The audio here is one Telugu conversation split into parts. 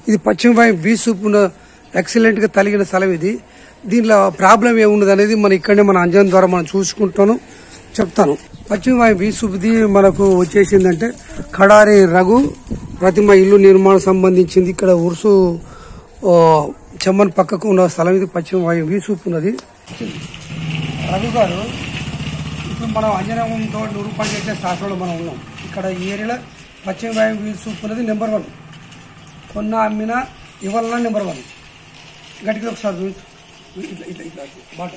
ఇది పశ్చిమ వాయు వీసూపున ఎక్సలెంట్ గా తలిగిన స్థలం ఇది దీనిలో ప్రాబ్లం ఏమున్నది అనేది మనం ఇక్కడనే మన అంజనం ద్వారా మనం చూసుకుంటాను చెప్తాను పశ్చిమ వాయు వీసూపుది మనకు వచ్చేసిందంటే కడారి రఘు ప్రతిమ ఇల్లు నిర్మాణం సంబంధించింది ఇక్కడ ఉరుసు ఓ, చెమ్మన్ పక్కకు ఉన్న స్థలం ఇది పశ్చిమ వాయు వీసూపు ఉన్నది రఘు గారు ఇప్పుడు మనం అంజనంతో నూరుపాటు చేసే శాస్త్రంలో మనం ఉన్నాం ఇక్కడ ఈ ఏరియాలో పశ్చిమ వాయు వీసూపు ఉన్నది నెంబర్ వన్ కొన్న అమ్మిన ఇవ్వాలన్నా నెంబర్ వన్ గట్టిగా ఒకసారి చూపించు ఇట్లా ఇట్లా ఇట్లా బాట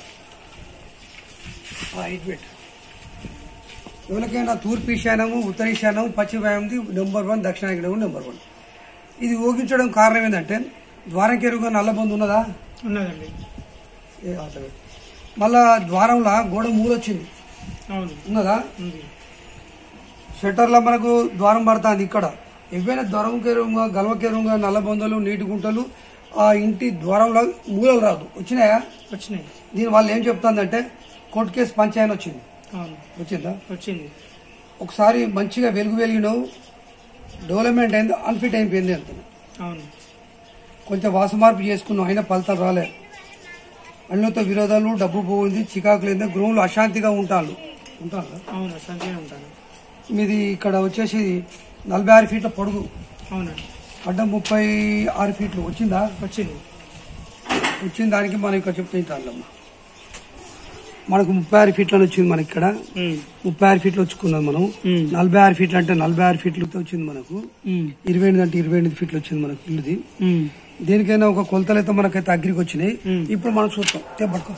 ఇటు పెట్టు ఎవరికైనా తూర్పు ఈశాన్యము ఉత్తర ఈశాన్యము పశ్చిమ వాయుంది నెంబర్ వన్ దక్షిణాగ్నేయం నెంబర్ వన్ ఇది ఊగించడం కారణం ఏంటంటే ద్వారం కెరుగా నల్లబొందు ఉన్నదా ఉన్నదండి ఏ ఆట పెట్టు. మళ్ళా ద్వారంలో గోడ మూలొచ్చింది అవును ఉన్నదా ఉంది షట్టర్లో మనకు ద్వారం పడుతుంది ఇక్కడ ఎవైనా ద్వారం కేరుగా గల్వ కేరుగా నల్ల బొందలు నీటి గుంటలు ఆ ఇంటి ద్వారంలో మూలలు రాదు వచ్చినాయా వచ్చినాయి దీని వాళ్ళు ఏం చెప్తుందంటే కోర్టు కేసు పంచాయన్ వచ్చింది అవును వచ్చిందా వచ్చింది ఒకసారి మంచిగా వెలుగు వెలిగినావు డెవలప్మెంట్ అయింది అన్ఫిట్ అయిపోయింది అంటుంది అవును కొంచెం వాసు మార్పు చేసుకున్నాం అయినా ఫలితాలు రాలే అన్నితో విరోధాలు డబ్బు పోయింది చికాకులు ఏంది గృహంలో అశాంతిగా ఉంటాను ఉంటాను అవును సంచయం ఉంటాను మీది ఇక్కడ వచ్చేసి నలభై ఆరు ఫీట్ల పొడుగు అవునండి అడ్డం ముప్పై ఆరు ఫీట్లు వచ్చిందా వచ్చింది వచ్చిన దానికి మనం ఇక్కడ చెప్తే అమ్మా మనకు ముప్పై ఆరు ఫీట్లని వచ్చింది మనకి ఇక్కడ ఉమ్, ముప్పై ఆరు ఫీట్లు వచ్చుకున్నాం మనం ఉమ్, నలభై ఆరు ఫీట్లు అంటే నలభై ఆరు ఫీట్లు వచ్చింది మనకు ఉమ్, ఇరవై ఎనిమిది అంటే ఇరవై ఎనిమిది ఫీట్లు వచ్చింది మనకు ఇల్లుది ఉమ్, దేనికైనా ఒక కొలతలు అయితే మనకైతే అగ్రికి వచ్చినాయి ఉమ్. ఇప్పుడు మనం చూస్తాం తే పట్టుకో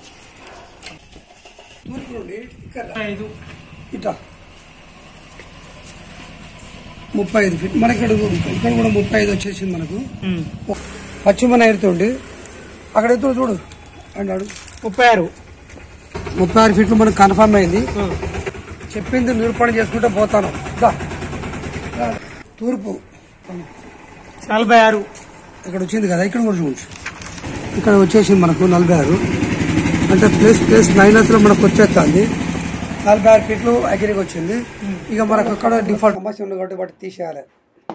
తూర్పు నుండి ఇక్కడ రా. ఐదు ఇట్లా ముప్పై ఐదు ఫీట్ మనకి ఇక్కడ కూడా ఉంటుంది. ఇక్కడ కూడా ముప్పై ఐదు వచ్చేసింది మనకు ఉమ్, పశ్చిమ ఎడుతుండి అక్కడ ఎత్తు చూడు అన్నాడు ముప్పై ఆరు ముప్పై ఆరు ఫీట్లు మనకు కన్ఫర్మ్ అయింది ఆ, చెప్పింది నిరూపణ చేసుకుంటే పోతాను దా. దా. తూర్పు నలభై ఆరు ఇక్కడ వచ్చింది కదా ఇక్కడ కూడా చూడచ్చు ఇక్కడ వచ్చేసింది మనకు నలభై ఆరు అంటే ప్లస్ ప్లస్ మైనస్ లో మనకు వచ్చేస్తుంది నలభై ఆరు ఫీట్లు అగ్రికి వచ్చింది ఇక మనకు అక్కడ డిఫాల్ట్ సమస్య ఉంది కాబట్టి వాటి తీసేయాలి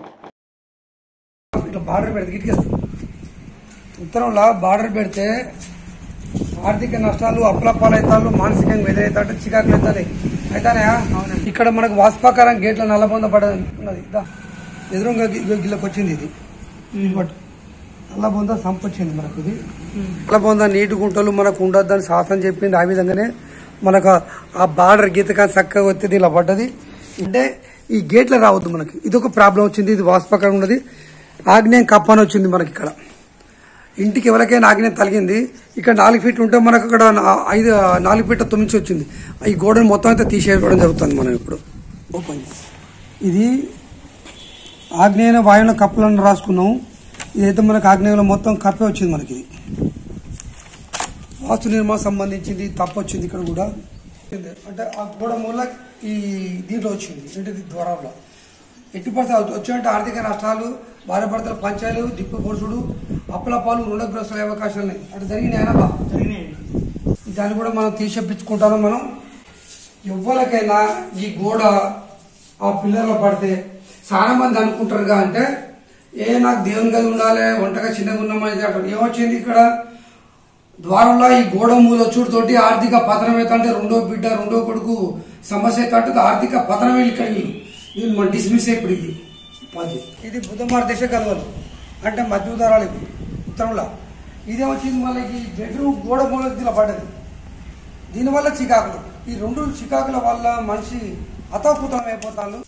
ఇట్లా బార్డర్ పెడితే ఇటుకే ఉత్తరంలో బార్డర్ పెడితే ఆర్థిక నష్టాలు అప్లపాలైతాలు మానసికంగా ఎదురైతే చికాకులు అవుతుంది అయితేనే ఇక్కడ మనకు వాస్పాకారం గేట్ల నల్లబొంద పడదు ఉన్నది దా. ఎదురుగా గి- గిల్లకి వచ్చింది ఇది బట్ నల్లబొంద సంపొచ్చింది మనకు ఇది నల్లబొంద నీటి గుంటలు మనకు ఉండొద్దని శాసనం చెప్పింది ఆ విధంగానే మనకు ఆ బార్డర్ గీత కానీ చక్కగా వచ్చేది ఇలా పడ్డది అంటే ఈ గేట్ల రావద్దు మనకి ఇది ఒక ప్రాబ్లం వచ్చింది ఇది వాస్పకరం ఉన్నది ఆగ్నేయం కప్పని వచ్చింది మనకి ఇక్కడ ఇంటికి ఎవరికైనా ఆగ్నేయం తగిలింది ఇక్కడ నాలుగు ఫీట్ ఉంటే మనకు అక్కడ నా- ఐదు నాలుగు ఫీట్ తొమ్మిది వచ్చింది ఈ గోడను మొత్తం అయితే తీసేయడం జరుగుతుంది మనం ఇప్పుడు ఓపెన్ చేసి. ఇది ఆగ్నేయ వాయువుల కప్పులను రాసుకున్నాం ఇదైతే మనకు ఆగ్నేయంలో మొత్తం కప్పే వచ్చింది మనకి ఇది వాస్తు నిర్మాణం సంబంధించింది తప్పు వచ్చింది ఇక్కడ కూడా అంటే ఆ గోడ మూల ఈ దీంట్లో వచ్చింది అంటే ఇది ద్వారంలో ఎట్టి పడితే వచ్చాయంటే ఆర్థిక నష్టాలు భార్యభర్తల పంచాయలు దిప్పు పొడుచుడు అప్పుల పాలు రుణగ్రస్తుల అవకాశాలు ఉన్నాయి అటు జరిగినాయనా బా జరిగినాయండి దాన్ని కూడా మనం తీసేపించుకుంటాను మనం ఎవ్వరికైనా ఈ గోడ ఆ పిల్లర్లో పడితే చాలా మంది అనుకుంటారుగా అంటే ఏ నాకు దేవుని గది ఉండాలి వంటగా చిన్నగా ఉన్నామని అంటారు ఏమొచ్చింది ఇక్కడ ద్వారంలో ఈ గోడ మూల చూడుతోటి ఆర్థిక పతనం అవుతుంటే రెండో బిడ్డ రెండో కొడుకు సమస్య అవుతుంటే ఆర్థిక పతనం వెళ్ళి ఇక్కడ వీళ్ళు వీళ్ళు మనం డిస్మిస్ ఇప్పుడు ఇది పది ఇది బుధవార దశ కలవలు అంటే మధ్య ఉదారాలు ఇది ఉత్తరంలో ఇదేమొచ్చింది మళ్ళీ ఈ బెడ్రూమ్ గోడ మూల ఇలా పడ్డది దీనివల్ల చికాకులు ఈ రెండు చికాకుల వల్ల మనిషి అతోపుతం అయిపోతాను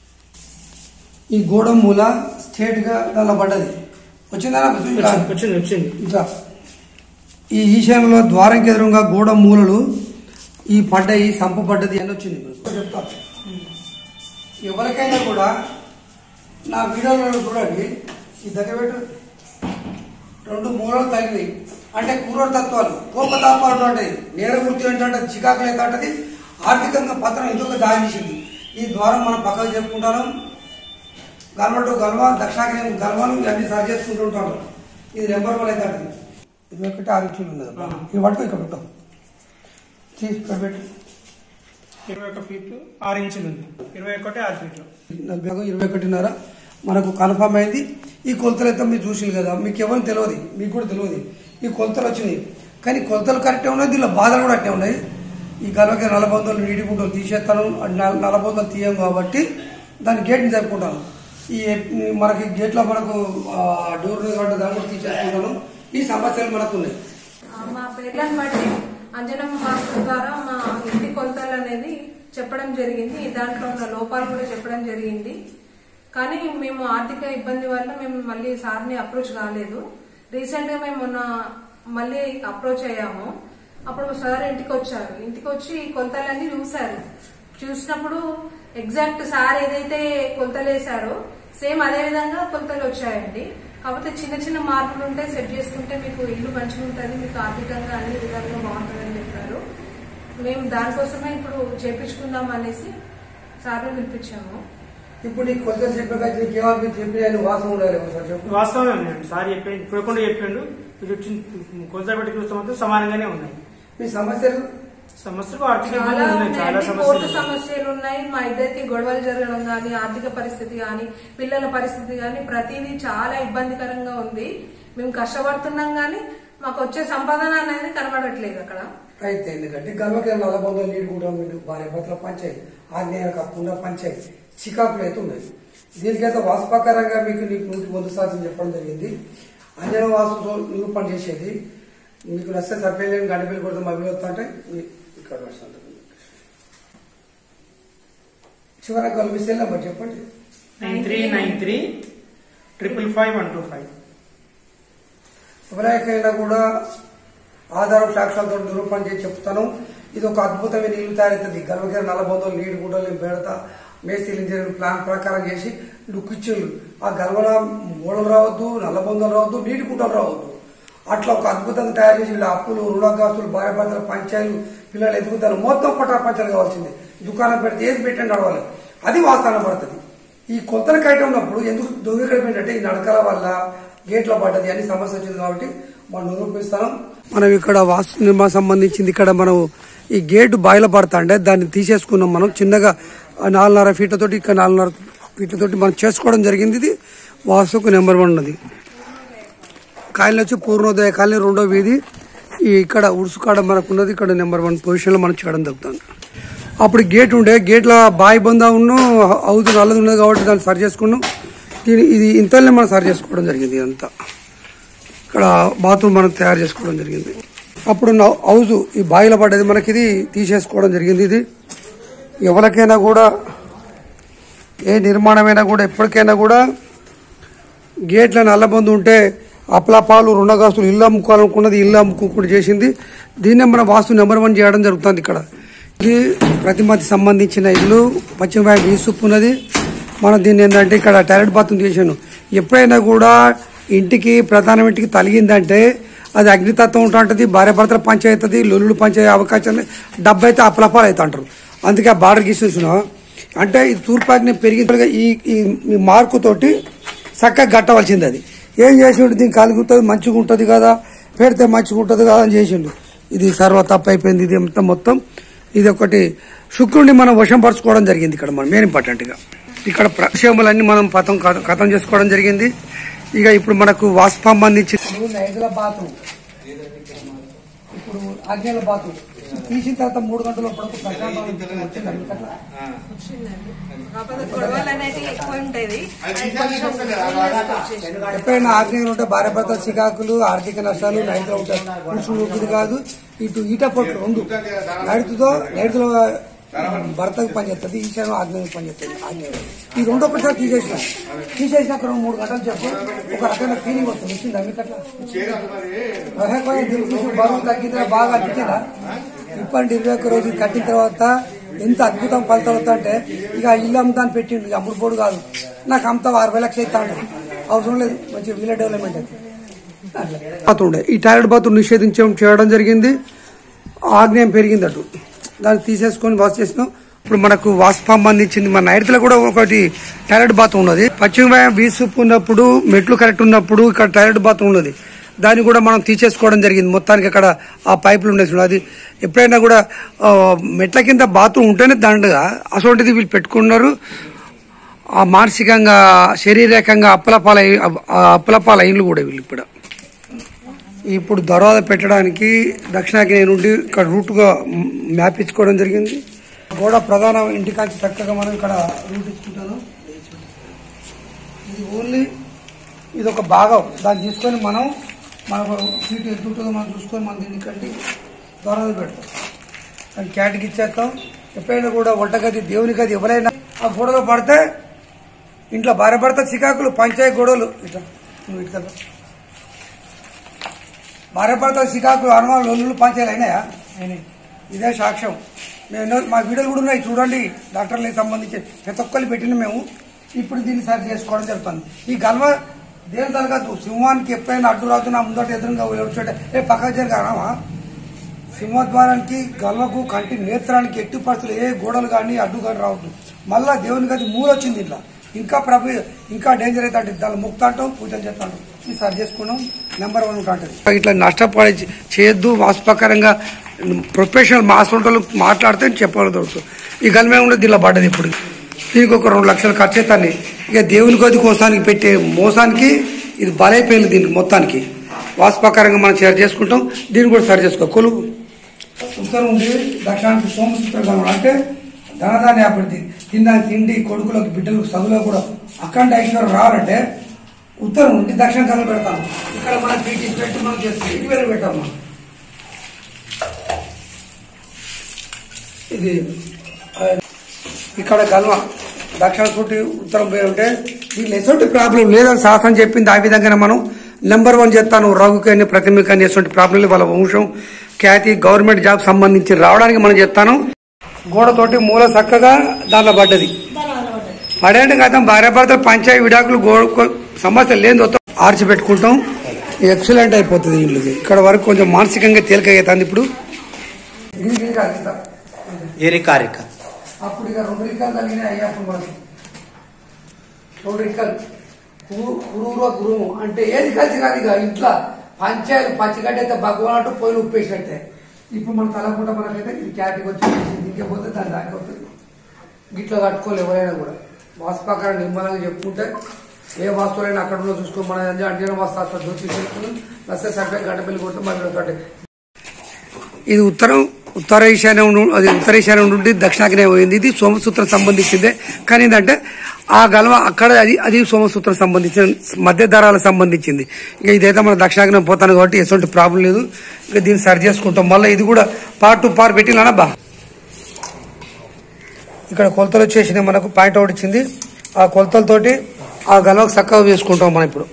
ఈ గోడ మూల స్ట్రేట్ గా దానిలో పడ్డది వచ్చిందా వచ్చింది వచ్చింది వచ్చింది ఇంకా ఈ ఈశాన్యంలో ద్వారం ఎదురుగా గోడ మూలలు ఈ పడ్డాయి సంప పడ్డది అని వచ్చింది ఇప్పుడు చెప్తా ఎవరికైనా కూడా నా వీడియోలో చూడండి ఈ దగ్గర పెట్టు రెండు మూలలు తగిలినాయి అంటే కూర తత్వాలు కోపతాపాలు ఉంటాయి నేర వృత్తి ఏంటంటే చికాకులు అయితే అంటది ఆర్థికంగా పత్రం ఇంకొక దారి తీసింది ఈ ద్వారం మనం పక్కకు చెప్పుకుంటాను గల్వటు గల్వ దక్షాగ్నేయం గల్వలు ఇవన్నీ సరి చేసుకుంటూ ఉంటాను ఇది నెంబర్ వన్ అయితే అంటది ఇది ఒకటి ఆరు ఇంచులు ఉన్నది అబ్బా. ఇది పట్టుకో ఇక్కడ పెట్టాం తీసి ఇక్కడ పెట్టు ఇరవై ఒక్క ఫీట్లు ఆరు ఇంచులు ఉంది ఇరవై ఒకటి ఆరు ఫీట్లు నలభై ఒక ఇరవై ఒకటిన్నర మనకు కన్ఫర్మ్ అయింది ఈ కొలతలు అయితే మీరు చూసింది కదా మీకు ఎవరు తెలియదు మీకు కూడా తెలియదు ఈ కొలతలు వచ్చినాయి కానీ కొలతలు కరెక్టే ఉన్నాయి దీనిలో బాధలు కూడా అట్టే ఉన్నాయి ఈ గలవకి నలబందులు నీటి గుంటలు తీసేస్తాను నలబందులు తీయం కాబట్టి దాని గేట్ని జరుపుకుంటాను ఈ ఈ మనకి గేట్లో మనకు ఆ, డోర్ కాబట్టి దాన్ని కూడా తీసేసుకుంటాను ఈ సమస్యలు మనకు ఉన్నాయి ఆ, మా పేర్లను బట్టి అంజనమ్మ మాస్టర్ ద్వారా మా ఇంటి కొలతలు అనేది చెప్పడం జరిగింది దాంట్లో ఉన్న లోపాలు కూడా చెప్పడం జరిగింది కానీ మేము ఆర్థిక ఇబ్బంది వల్ల మేము మళ్ళీ సార్ని అప్రోచ్ కాలేదు రీసెంట్ గా మేము మొన్న మళ్ళీ అప్రోచ్ అయ్యాము అప్పుడు సార్ ఇంటికి వచ్చారు ఇంటికి వచ్చి ఈ కొలతలన్నీ చూశారు చూసినప్పుడు ఎగ్జాక్ట్ సార్ ఏదైతే కొలతలు వేశారో సేమ్ అదే విధంగా కొలతలు వచ్చాయండి కాకపోతే చిన్న చిన్న మార్పులు ఉంటే సెట్ చేసుకుంటే మీకు ఇల్లు మంచిగా ఉంటుంది మీకు ఆర్థికంగా అన్ని విధాలుగా బాగుంటుందని చెప్పారు మేము దానికోసమే ఇప్పుడు చేపించుకుందాం అనేసి సార్ని పిలిపించాము ఇప్పుడు నీకు కొలతలు చెప్పాక నీకు ఏమని చెప్పి ఆయన వాసన ఉండాలి ఒకసారి చెప్పు వాస్తవమే ఉన్నాయండి సార్ చెప్పిండు ఇప్పుడు చెప్పిండు ఇది వచ్చి కొలత పెట్టి చూస్తే మాత్రం సమానంగానే ఉన్నాయి మీ సమస్యలు సమస్యలు ఆర్థిక చాలా ఇబ్బందులు ఉన్నాయి చాలా ఉన్నాయండి కోర్టు సమస్యలు సమస్యలు ఉన్నాయి మా ఇద్దరికి గొడవలు జరగడం గానీ ఆర్థిక పరిస్థితి గానీ పిల్లల పరిస్థితి గానీ ప్రతిదీ చాలా ఇబ్బందికరంగా ఉంది మేము కష్టపడుతున్నాం గానీ మాకు వచ్చే సంపాదన అనేది కనబడట్లేదు అక్కడ అయితే ఎందుకంటే గర్వకి నల్లబందులు నీడు కూడా మీరు భార్య భర్తల పంచాయతీ ఆగ్నేయ కప్పున్న పంచాయతీ చికాకులు అయితే ఉన్నాయి దీనికైతే వాస్తవకరంగా మీకు నీకు నూటి వంద శాతం చెప్పడం జరిగింది అంజన వాసు నిరూపణ చేసేది మీకు నచ్చితే సర్పేలేని గంటపల్లి కొడితే మా విలువ అంటే మీ ఇక్కడ రాసిన చివరకు కల్పిస్తే నెంబర్ చెప్పండి nine three nine three triple five one two five ఎవరికైనా కూడా ఆధారం సాక్ష్యాలతో నిరూపణ చేసి చెప్తాను ఇది ఒక అద్భుతమైన ఇల్లు తయారవుతుంది గర్భగిరి నల్లబొందలు నీటి గుడ్డలు నేను పెడతా మేస్త్రి ఇంజనీర్ ప్లాన్ ప్రకారం చేసి లుక్ ఇచ్చిండు ఆ గర్భల మూడలు రావద్దు నల్లబొందలు రావద్దు నీటి గుడ్డలు రావద్దు అట్లా ఒక అద్భుతంగా తయారు చేసి వీళ్ళ అప్పులు రుణగ్రస్తులు భార్యభర్తల పంచాయలు పిల్లలు ఎదుగుతారు మొత్తం పటా పంచాలు కావాల్సిందే దుకాణం పెడితే ఏది పెట్టండి నడవాలి అది వాస్తవం పడుతుంది ఈ కొత్తల కైట ఉన్నప్పుడు ఎందుకు దొంగకడిపోయిందంటే ఈ నడకల వల్ల గేట్ల పడ్డది అని సమస్య వచ్చింది కాబట్టి మనం నిరూపిస్తాం మనం ఇక్కడ వాస్తు నిర్మాణం సంబంధించింది ఇక్కడ మనం ఈ గేటు బాయిల పడతాండే దాన్ని తీసేసుకున్నాం మనం చిన్నగా ఆ నాలుగున్నర ఫీట్లతోటి ఇక్కడ నాలుగున్నర ఫీట్లతోటి మనం చేసుకోవడం జరిగింది ఇది వాస్తుకు నెంబర్ వన్ ఉన్నది కాలనీ వచ్చి పూర్ణోదయ కాలనీ రెండో వీధి ఈ ఇక్కడ ఉడుసుకాడ మనకు ఉన్నది ఇక్కడ నెంబర్ వన్ పొజిషన్లో మనం చేయడం జరుగుతుంది అప్పుడు గేట్ ఉండే గేట్ల బాయి బందా ఉన్ను హౌస్ నల్లది ఉన్నది కాబట్టి దాన్ని సరి చేసుకున్నాం దీని ఇది ఇంతలోనే మనం సరి చేసుకోవడం జరిగింది ఇదంతా ఇక్కడ బాత్రూమ్ మనం తయారు చేసుకోవడం జరిగింది అప్పుడు నా హౌస్ ఈ బాయిలో పడ్డది మనకి ఇది తీసేసుకోవడం జరిగింది ఇది ఎవరికైనా కూడా ఏ నిర్మాణమైనా కూడా ఎప్పటికైనా కూడా గేట్ల నల్లబందు ఉంటే అప్లపాలు రుణగాస్తులు ఇల్లు అమ్ముకోవాలనుకున్నది ఇల్లు అమ్ముకోకుండా చేసింది దీన్నే మన వాస్తు నెంబర్ వన్ చేయడం జరుగుతుంది ఇక్కడ ఇది ప్రతిమతి సంబంధించిన ఇల్లు పశ్చిమ వైపు ఈసుప్పు ఉన్నది మనం దీన్ని ఏంటంటే ఇక్కడ టాయిలెట్ బాత్రూమ్ చేసాను ఎప్పుడైనా కూడా ఇంటికి ప్రధాన ఇంటికి తలిగిందంటే అది అగ్నితత్వం ఉంటుంటుంది భార్య భర్తల పంచాయతీ లొల్లులు పంచాయతీ అవకాశాలు డబ్బు అయితే అప్లపాలు అయితే అంటారు అందుకే ఆ బార్డర్ గీసేసిన అంటే ఈ తూర్పాగ్ని పెరిగిన ఈ ఈ మార్కు తోటి చక్కగా కట్టవలసింది అది ఏం చేసిండు దీనికి కలుగుతుంది మంచిగా ఉంటుంది కదా పెడితే మంచిగా ఉంటుంది కదా అని చేసిండు ఇది సర్వ తప్పు అయిపోయింది ఇది మొత్తం మొత్తం ఇది ఒకటి శుక్రుడిని మనం వశం పరచుకోవడం జరిగింది ఇక్కడ మనం మెయిన్ ఇంపార్టెంట్ గా ఇక్కడ ప్రక్షేములన్నీ మనం పతం కథం చేసుకోవడం జరిగింది ఇక ఇప్పుడు మనకు వాస్తు సంబంధించి ఐదుల బాత్రూమ్ ఇప్పుడు ఆజ్ఞల బాత్రూమ్ తీసిన తర్వాత మూడు గంటల పడకు వచ్చిందండి కాకపోతే గొడవలు అనేవి ఎక్కువ ఉంటాయి అది కొంచెం serious వచ్చేసింది. ఎప్పుడైనా ఆగ్నేయులు ఉంటే భార్య భర్త చికాకులు ఆర్థిక నష్టాలు నైట్లో ఉంటాయి పురుషులు ఊపిరి కాదు ఇటు ఈట పొట్టు రెండు నైటుతో నైటులో భర్తకు పనిచేస్తుంది ఈశాన్యం ఆగ్నేయం పనిచేస్తుంది ఆగ్నేయం ఈ రెండు ఒకసారి తీసేసిన తీసేసినాక రెండు మూడు గంటలు చెప్పు ఒక రకమైన ఫీలింగ్ వస్తుంది వచ్చిందా మీకు అట్లా అదే కొంచెం దీన్ని చూసి బరువు తగ్గిందా బాగా అనిపించిందా ఇప్పటి ఇరవై ఒక్క రోజు కట్టిన తర్వాత ఎంత అద్భుతం ఫలితం అవుతా అంటే ఇక ఇల్లు అమ్ముతాను పెట్టిండు ఇక అమ్ముడు పోడు కాదు నాకు అమ్ముతా అరవై లక్షలు ఇస్తాను అవసరం లేదు మంచి వీళ్ళ డెవలప్మెంట్ అయితే బాత్రూమ్ ఈ టాయిలెట్ బాత్రూమ్ నిషేధించడం చేయడం జరిగింది ఆగ్నేయం పెరిగింది అటు దాన్ని తీసేసుకొని వాష్ చేసినాం ఇప్పుడు మనకు వాస్తు సంబంధించింది మన నైరుతిలో కూడా ఒకటి టాయిలెట్ బాత్రూమ్ ఉన్నది పశ్చిమ వైపు వీసుపు ఉన్నప్పుడు మెట్లు కరెక్ట్ ఉన్నప్పుడు ఇక్కడ టాయిలెట్ బాత్రూమ్ ఉన్నది దాన్ని కూడా మనం తీసేసుకోవడం జరిగింది మొత్తానికి అక్కడ ఆ పైపులు ఉండేది చూడు. అది ఎప్పుడైనా కూడా ఆ, మెట్ల కింద బాత్రూమ్ ఉంటేనే దండగా అటువంటిది వీళ్ళు పెట్టుకున్నారు ఆ మానసికంగా శారీరకంగా అప్పలపాల అప్పలపాల ఇండ్లు కూడా వీళ్ళు ఇప్పుడు ఇప్పుడు దర్వాజా పెట్టడానికి దక్షిణాగ్నేయ నుండి ఇక్కడ రూట్గా మ్యాప్ ఇచ్చుకోవడం జరిగింది గోడ ప్రధాన ఇంటికాంచి చక్కగా మనం ఇక్కడ రూట్ ఇచ్చుకుంటాను ఇది ఓన్లీ ఇది ఒక భాగం దాన్ని తీసుకొని మనం మనకు సీట్ ఎంత ఉంటుందో మనం చూసుకొని మనం దీన్ని కంటి దొరలు పెడతాం దాన్ని క్యాట్కి ఇచ్చేస్తాం ఎప్పుడైనా కూడా వంటగది దేవుని గది ఎవరైనా ఆ గోడలో పడితే ఇంట్లో భార్య భర్త చికాకులు పంచాయతీ గొడవలు ఇట్లా నువ్వు ఇట్లా భార్య భర్త చికాకులు అనుమానం లొల్లులు పంచాయలు అయినాయా అయినాయి ఇదే సాక్ష్యం మేము ఎన్నో మా వీడియోలు కూడా ఉన్నాయి చూడండి డాక్టర్లకు సంబంధించి ప్రతి ఒక్కరు పెట్టిన మేము ఇప్పుడు దీన్ని సరి చేసుకోవడం జరుగుతుంది ఈ గల్వ దేని తరగదు సింహానికి ఎప్పుడైనా అడ్డు రాదు నా ముందట ఎదురుగా వచ్చేట ఏ పక్కకు జరగామా సింహద్వారానికి గల్వకు కంటి నేత్రానికి ఎట్టి పరిస్థితులు ఏ గోడలు కానీ అడ్డు కానీ రావద్దు మళ్ళా దేవుని గది మూల వచ్చింది ఇట్లా ఇంకా ప్రభు ఇంకా డేంజర్ అయితే అంటే దాన్ని ముక్త అంటాం పూజలు చేస్తాం ఇది సరి చేసుకున్నాం నెంబర్ వన్ ఉంటుంది ఇట్లా నష్టపడి చేయొద్దు వాస్తవకరంగా ప్రొఫెషనల్ మాసంటోళ్ళు మాట్లాడితే చెప్పగలుగుతారు ఈ గల్మే ఉండదు దీనిలో పడ్డది ఇప్పుడు దీనికి ఒక రెండు లక్షలు ఖర్చు అవుతాయి ఇక దేవుని గది కోసానికి పెట్టే మోసానికి ఇది బలైపోయింది దీనికి మొత్తానికి వాస్తవకరంగా మనం షేర్ చేసుకుంటాం దీన్ని కూడా సరి చేసుకో కొలువు ఉత్తరం ఉంది దక్షిణానికి సోమసూత్రం అంటే ధనధాన్య అభివృద్ధి తిన్న తిండి కొడుకులకు బిడ్డలకు చదువులో కూడా అఖండ ఐశ్వర్యం రావాలంటే ఉత్తరం నుండి దక్షిణ కళ్ళు పెడతాం ఇక్కడ మనం పీటీ పెట్టి మనం చేస్తాం ఇటు వేరే పెట్టాం మనం ఇది ఆ, ఇక్కడ గల్వ దక్షిణ చుట్టి ఉత్తరం పోయి ఉంటే వీళ్ళు ఎటువంటి ప్రాబ్లం లేదని శాస్త్రం చెప్పింది ఆ విధంగానే మనం నెంబర్ వన్ చెప్తాను రఘుకని ప్రతిమకని ఎటువంటి ప్రాబ్లం లేదు వాళ్ళ వంశం ఖ్యాతి గవర్నమెంట్ జాబ్ సంబంధించి రావడానికి మనం చెప్తాను గోడతోటి మూల చక్కగా దాంట్లో పడ్డది పడేయండి కదా భార్య భర్తలు పంచాయతీ విడాకులు గోడ కొ- సమస్య లేని ఆర్చి పెట్టుకుంటాం ఎక్సలెంట్ అయిపోతుంది ఇల్లుది ఇక్కడ వరకు కొంచెం మానసికంగా తేలికవుతుంది ఇప్పుడు ఇది ఇది కాదు, ఇది కాదు. ఏరికారిక అప్పుడు ఇక రెండు రిక్కలు కలిగినాయి అయ్యప్పుడు మనకు రెండు రిక్కలు గురువులో గురువు అంటే ఏది కలిసి కాదు ఇక ఇంట్లో పంచాయలు పచ్చిగడ్డ అయితే భగవాన్ అంటూ పోయిన ఉప్పేసినట్టే ఇప్పుడు మన తలకుండా మనకైతే ఇది క్యాటికి వచ్చి దిగపోతే దాని దానికి వస్తుంది గిట్లా కట్టుకోవాలి ఎవరైనా కూడా వాస్తుపకారం నిమ్మలంగా చెప్పుకుంటే ఏ వాస్తువులైనా అక్కడ ఉన్న చూసుకో మన అంజన వాస్తు అసలు దూచి చేసుకుని వస్తే సరిపోయి గడ్డ పెళ్లి కొడితే మళ్ళీ ఒకటి ఇది ఉత్తరం ఉత్తర ఈశాన్యం ను- అది ఉత్తర ఈశాన్యం నుండి దక్షిణాగ్నేయం పోయింది ఇది సోమసూత్రం సంబంధించిందే కానీ ఏంటంటే ఆ గలవ అక్కడ అది అది సోమసూత్రం సంబంధించిన మధ్య దరాలకు సంబంధించింది ఇక ఇదైతే మన దక్షిణాగ్నేయం పోతాను కాబట్టి ఎటువంటి ప్రాబ్లం లేదు ఇక దీన్ని సరి చేసుకుంటాం మళ్ళీ ఇది కూడా పార్ట్ టు పార్ పెట్టినా బా ఇక్కడ కొలతలు వచ్చేసినాయి మనకు పాయింట్ అవుట్ ఇచ్చింది ఆ కొలతలతోటి ఆ గలవకు చక్కగా వేసుకుంటాం మనం ఇప్పుడు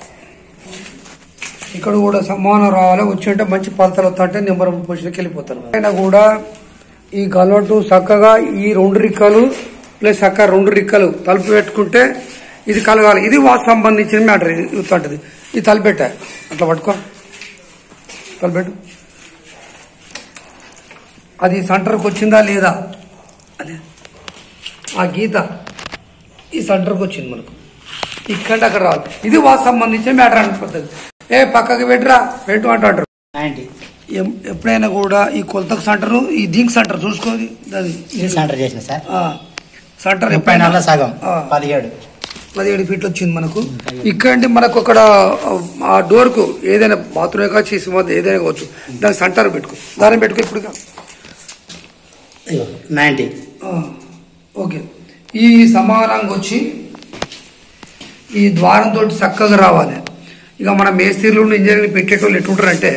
ఇక్కడ కూడా సమానం రావాలి వచ్చి ఉంటే మంచి పలతలు వస్తుంటే నెంబర్ పొజిషన్కి వెళ్ళిపోతారు అయినా కూడా ఈ గలవటు చక్కగా ఈ రెండు రిక్కలు ప్లస్ చక్కగా రెండు రిక్కలు తలుపు పెట్టుకుంటే ఇది కలగాలి ఇది వాసు సంబంధించిన మ్యాటర్ ఇది ఉంటుంది ఇది తలపెట్ట అట్లా పట్టుకో తలపెట్టు అది సెంటర్కి వచ్చిందా లేదా అదే ఆ గీత ఈ సెంటర్కి వచ్చింది మనకు ఇక్కడ అక్కడ రావాలి ఇది వాసు సంబంధించిన మ్యాటర్ అనిపోతుంది ఏ పక్కకి పెట్టరా పెట్టు అంటారు నైన్టీ ఎం- ఎప్పుడైనా కూడా ఈ కొలతకు సెంటర్ ఈ దీనికి సెంటర్ చూసుకోది దాని ఇది సెంటర్ చేసిన సార్ ఆ, సెంటర్ ముప్పై ఎప్పుడైనా నెలల సగం ఆ, పదిహేడు పదిహేడు ఫీట్లు వచ్చింది మనకు ఇక్కడ మనకు అక్కడ ఆ డోర్ కు ఏదైనా బాత్రూమ్ కావచ్చు సింహం ఏదైనా కావచ్చు దానికి సెంటర్ పెట్టుకో దాన్ని పెట్టుకో ఇప్పుడు నైన్టీ ఓకే ఈ సమానంగా వచ్చి ఈ ద్వారం తోటి చక్కగా రావాలి ఇక మన మేస్త్రీలు ఇంజనీరింగ్ పెట్టేటోళ్ళు ఎట్లుంటారంటే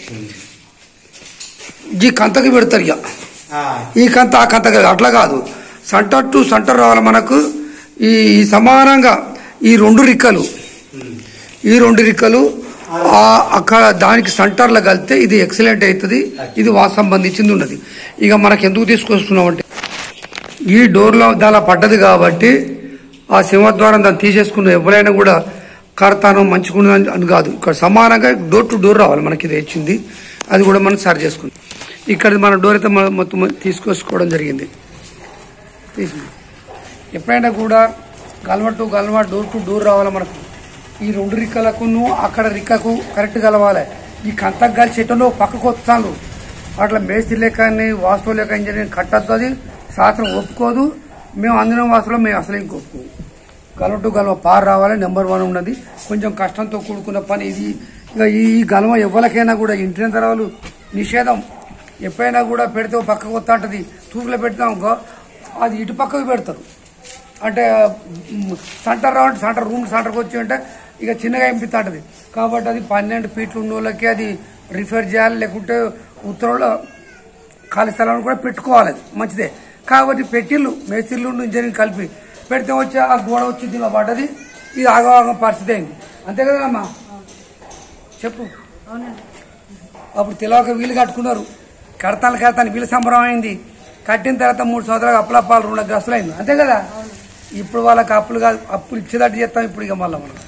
ఈ కంతకి పెడతారు ఇక ఈ కంత ఆ కంత కాదు అట్లా కాదు సెంటర్ టు సెంటర్ రావాలి మనకు ఈ ఈ సమానంగా ఈ రెండు రిక్కలు ఈ రెండు రిక్కలు ఆ అక్కడ దానికి సెంటర్లో కలిస్తే ఇది ఎక్సలెంట్ అవుతుంది ఇది వాసు సంబంధించింది ఉన్నది ఇక మనకు ఎందుకు తీసుకొస్తున్నాం అంటే ఈ డోర్లో దాలా పడ్డది కాబట్టి ఆ సింహద్వారం దాన్ని తీసేసుకున్న ఎవరైనా కూడా కడతాను మంచుకున్న అని కాదు ఇక్కడ సమానంగా డోర్ టు డోర్ రావాలి మనకి ఇది వచ్చింది అది కూడా మనం సరి చేసుకుంది ఇక్కడ మన డోర్ అయితే మనం మొత్తం తీసుకొచ్చుకోవడం జరిగింది తీసుకుంది ఎప్పుడైనా కూడా గల్వ టు గల్వ డోర్ టు డోర్ రావాలి మనకు ఈ రెండు రిక్కలకును అక్కడ రిక్కకు కరెక్ట్ కలవాలి ఈ కంతకు కలిసి ఎటో పక్కకు వస్తాను అట్లా మేస్త్రి లెక్కని వాస్తు లెక్క ఇంజనీరింగ్ కట్టద్దు అది శాస్త్రం ఒప్పుకోదు మేము అందిన వాస్తులో మేము అసలు ఇంకొప్పుకోము గలం టు గలమ పార్ రావాలి నెంబర్ వన్ ఉన్నది కొంచెం కష్టంతో కూడుకున్న పని ఇది ఇక ఈ గలమ ఎవరికైనా కూడా ఇంటి తరాలు నిషేధం ఎప్పుడైనా కూడా పెడితే ఓ పక్కకు వస్తా ఉంటుంది తూపులో పెట్టినాం అనుకో అది ఇటు పక్కకు పెడతారు అంటే మ్, సెంటర్ రౌండ్ సెంటర్ రూమ్ సెంటర్కి వచ్చి అంటే ఇక చిన్నగా ఎంపిస్తా ఉంటుంది కాబట్టి అది పన్నెండు ఫీట్లు ఉన్న వాళ్ళకి అది రిఫర్ చేయాలి లేకుంటే ఉత్తరంలో ఖాళీ స్థలాన్ని కూడా పెట్టుకోవాలి అది మంచిదే కాబట్టి పెట్టిళ్ళు మేస్త్రిళ్ళు ఇంజనీరింగ్ కలిపి పెడితే వచ్చి ఆ గోడ వచ్చి దీనిలో పడ్డది ఇది ఆగవాగం పరిస్థితి అయింది అంతే కదా అమ్మా చెప్పు అవునండి అప్పుడు తెలియక వీలు కట్టుకున్నారు కడతాను కడతాను వీలు సంబరం అయింది కట్టిన తర్వాత మూడు సంవత్సరాలు అప్పులప్పాలు రెండు గ్రస్తులు అయింది అంతే కదా ఇప్పుడు వాళ్ళకి అప్పులు కాదు అప్పులు ఇచ్చేటట్టు చేస్తాం ఇప్పుడు ఇక మళ్ళీ మనం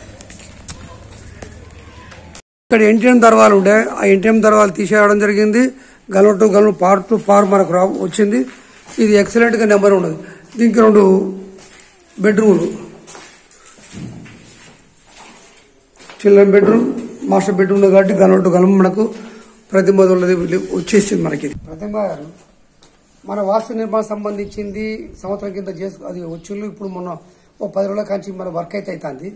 ఇక్కడ ఎన్టీఎం దర్వాలు ఉండే ఆ ఎన్టీఎం దర్వాలు తీసేయడం జరిగింది గలం టు గలం పార్ టు పార్ మనకు రా వచ్చింది ఇది ఎక్సలెంట్ గా నెంబర్ ఉన్నది దీనికి రెండు బెడ్రూమ్లు చిల్డ్రన్ బెడ్రూమ్ మాస్టర్ బెడ్రూమ్ ఉంది కాబట్టి గలం టు గలం మనకు ప్రతిమ ఉన్నది వచ్చేసింది మనకి ప్రతిమ గారు మన వాస్తు నిర్మాణం సంబంధించింది సంవత్సరం కింద చేసు అది వచ్చిండ్రు ఇప్పుడు మొన్న ఓ పది రోజుల కాంచి మన వర్క్ అయితే అవుతుంది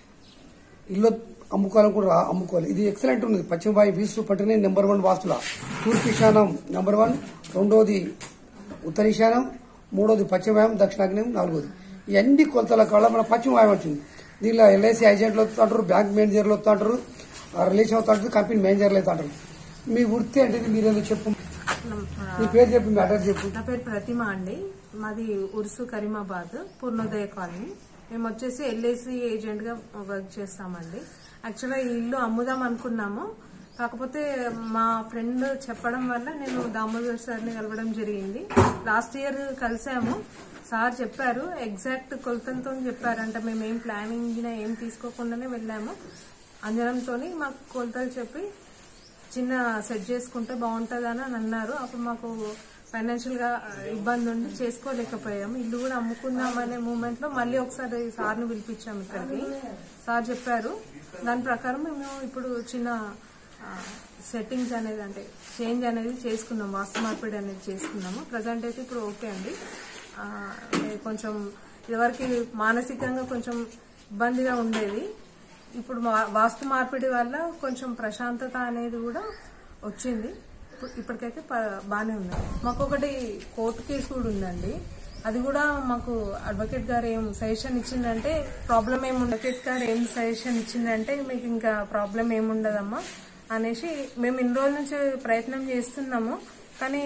ఇల్లు అమ్ముకోవాలని కూడా రా- అమ్ముకోవాలి ఇది ఎక్సలెంట్ ఉన్నది పశ్చిమ వాయు వీసు పట్టిన నెంబర్ వన్ వాస్తుల తూర్పు ఈశానం నెంబర్ వన్ రెండోది ఉత్తర ఈశానం మూడోది పశ్చిమ వాయం దక్షిణాగ్నేయం నాలుగోది ఇవన్నీ కొలతల కాళ్ళ మన పశ్చిమ వాయం వచ్చింది దీనిలో ఎల్ఐసి ఏజెంట్లు వస్తుంటారు బ్యాంక్ మేనేజర్లు వస్తుంటారు రిలేషన్ అవుతుంటారు కంపెనీ మేనేజర్లు అవుతుంటారు మీ వృత్తి అంటే మీరేదో చెప్పు మీ పేరు చెప్పు మీ అడ్రస్ చెప్పు నా పేరు ప్రతిమ అండి మాది ఉరుసు కరీమాబాద్ పూర్ణోదయ కాలనీ మేము వచ్చేసి ఎల్ఐసి ఏజెంట్ గా వర్క్ చేస్తామండి యాక్చువల్గా ఈ ఇల్లు అమ్ముదాం అనుకున్నాము కాకపోతే మా ఫ్రెండ్ చెప్పడం వల్ల నేను దామోదర్ సార్ని కలవడం జరిగింది లాస్ట్ ఇయర్ కలిసాము సార్ చెప్పారు ఎగ్జాక్ట్ కొలతలతో చెప్పారంట మేము ఏం ప్లానింగ్ ఏం తీసుకోకుండానే వెళ్ళాము అంజనంతో మాకు కొలతలు చెప్పి చిన్న సెట్ చేసుకుంటే బాగుంటుందని అని అన్నారు అప్పుడు మాకు ఫైనాన్షియల్ గా ఇబ్బంది ఉండి చేసుకోలేకపోయాము ఇల్లు కూడా అమ్ముకుందాం అనే మూమెంట్ లో మళ్ళీ ఒకసారి సార్ని పిలిపించాము ఇక్కడికి సార్ చెప్పారు దాని ప్రకారం మేము ఇప్పుడు చిన్న సెట్టింగ్స్ అనేది అంటే చేంజ్ అనేది చేసుకున్నాం వాస్తు మార్పిడి అనేది చేసుకున్నాము ప్రజెంట్ అయితే ఇప్పుడు ఓకే అండి ఆ, కొంచెం ఇదివరకు మానసికంగా కొంచెం ఇబ్బందిగా ఉండేది ఇప్పుడు మా- వాస్తు మార్పిడి వల్ల కొంచెం ప్రశాంతత అనేది కూడా వచ్చింది ఇప్పుడు ఇప్పటికైతే ప- బాగానే ఉంది మాకు ఒకటి కోర్టు కేసు కూడా ఉందండి అది కూడా మాకు అడ్వకేట్ గారు ఏం సజెషన్ ఇచ్చిందంటే ప్రాబ్లం ఏమి అడ్వకేట్ గారు ఏం సజెషన్ ఇచ్చిందంటే మీకు ఇంకా ప్రాబ్లం ఏముండదమ్మా అనేసి మేము ఇన్ని రోజుల నుంచి ప్రయత్నం చేస్తున్నాము కానీ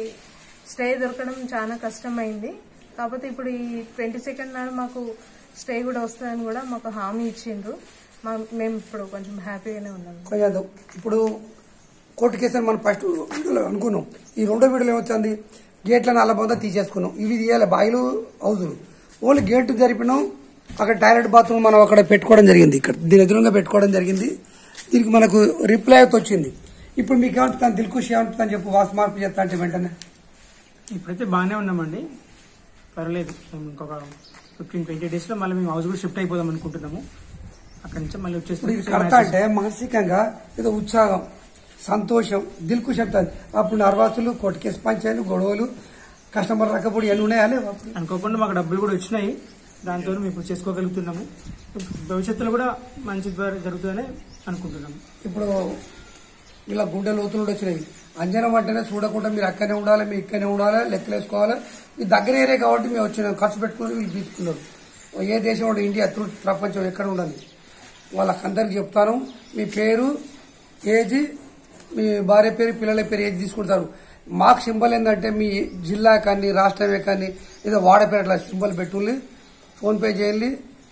స్టే దొరకడం చాలా కష్టమైంది కాకపోతే ఇప్పుడు ఈ ట్వంటీ సెకండ్ నాడు మాకు స్టే కూడా వస్తుందని కూడా మాకు హామీ ఇచ్చిండ్రు మా మేము ఇప్పుడు కొంచెం హ్యాపీగానే ఉన్నాము కొంచెం ఇప్పుడు కోర్టు కేసు అని మనం ఫస్ట్ వీడియోలో అనుకున్నాం ఈ రెండో వీడియోలో ఏమొచ్చింది గేట్ల నల్లబొంద తీసేసుకున్నాం ఇవి తీయాలి బాయిలు హౌజులు ఓన్లీ గేట్ జరిపినాం అక్కడ టాయిలెట్ బాత్రూమ్ మనం అక్కడ పెట్టుకోవడం జరిగింది ఇక్కడ దీని ఎదురుగా పెట్టుకోవడం జరిగింది దీనికి మనకు రిప్లై అయితే వచ్చింది ఇప్పుడు మీకు ఏమంటుంది దిల్కుష్ ఏమంటుందని చెప్పు వాస్తు మార్పు చేస్తా అంటే వెంటనే ఇప్పుడైతే బాగానే ఉన్నామండి పర్లేదు మేము ఇంకొక ఫిఫ్టీన్ ట్వంటీ డేస్ లో మళ్ళీ మేము హౌస్ కూడా షిఫ్ట్ అయిపోదాం అనుకుంటున్నాము అక్కడి నుంచి మళ్ళీ ఇప్పుడు ఇది వచ్చేసి కడతా అంటే మానసికంగా ఏదో ఉత్సాహం సంతోషం దిల్కు చెప్తాది అప్పుడు నర్వాసులు కోర్టు కేసు పంచాయలు గొడవలు కస్టమర్ రకపుడు ఇవన్నీ ఉన్నాయా లేవా అప్పుడు? అనుకోకుండా మాకు డబ్బులు కూడా వచ్చినాయి దాంతో మేము ఇప్పుడు చేసుకోగలుగుతున్నాము భవిష్యత్తులో కూడా మంచి ద్వారా జరుగుతుందని అనుకుంటున్నాము ఇప్పుడు ఇలా గుండె లోతులు కూడా వచ్చినాయి అంజనం అంటేనే చూడకుండా మీరు అక్కడనే ఉండాలి మీరు ఇక్కడనే ఉండాలి లెక్కలు వేసుకోవాలి ఈ దగ్గర ఏరియా కాబట్టి మేము వచ్చినాం ఖర్చు పెట్టుకుని వీళ్ళు తీసుకున్నారు ఏ దేశం ఉండే ఇండియా త్రూ ప్రపంచం ఎక్కడ ఉండాలి వాళ్ళకందరికి చెప్తాను మీ పేరు ఏజ్ మీ భార్య పేరు పిల్లల పేరు ఏజ్ తీసుకుంటారు మాకు సింబల్ ఏంటంటే మీ జిల్లా కానీ రాష్ట్రమే కానీ ఏదో వాడ పేరు అట్లా సింబల్ పెట్టుల్లి ఫోన్పే చేయాలి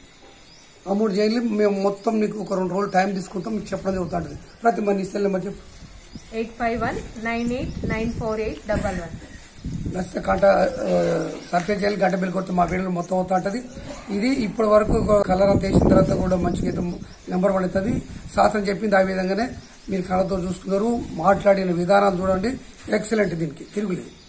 అమౌంట్ చేయాలి మేము మొత్తం మీకు ఒక రెండు రోజులు టైం తీసుకుంటాం మీకు చెప్పడం జరుగుతుంది ప్రతి మంది ఇస్తే నెంబర్ చెప్పు eight five one nine eight nine four eight double one నచ్చితే గంట సర్ఫేస్ చేయాలి గంట బిల్ కొడితే మా వీడియోలో మొత్తం అవుతా ఉంటుంది ఇది ఇప్పటి వరకు కలర్ అంతా వేసిన తర్వాత కూడా మంచిగా అయితే నెంబర్ పడుతుంది శాస్త్రం చెప్పింది ఆ విధంగానే మీరు కళ్ళతో చూసుకున్నారు మాట్లాడిన విధానాలు చూడండి ఎక్సలెంట్ దీనికి తిరుగులేదు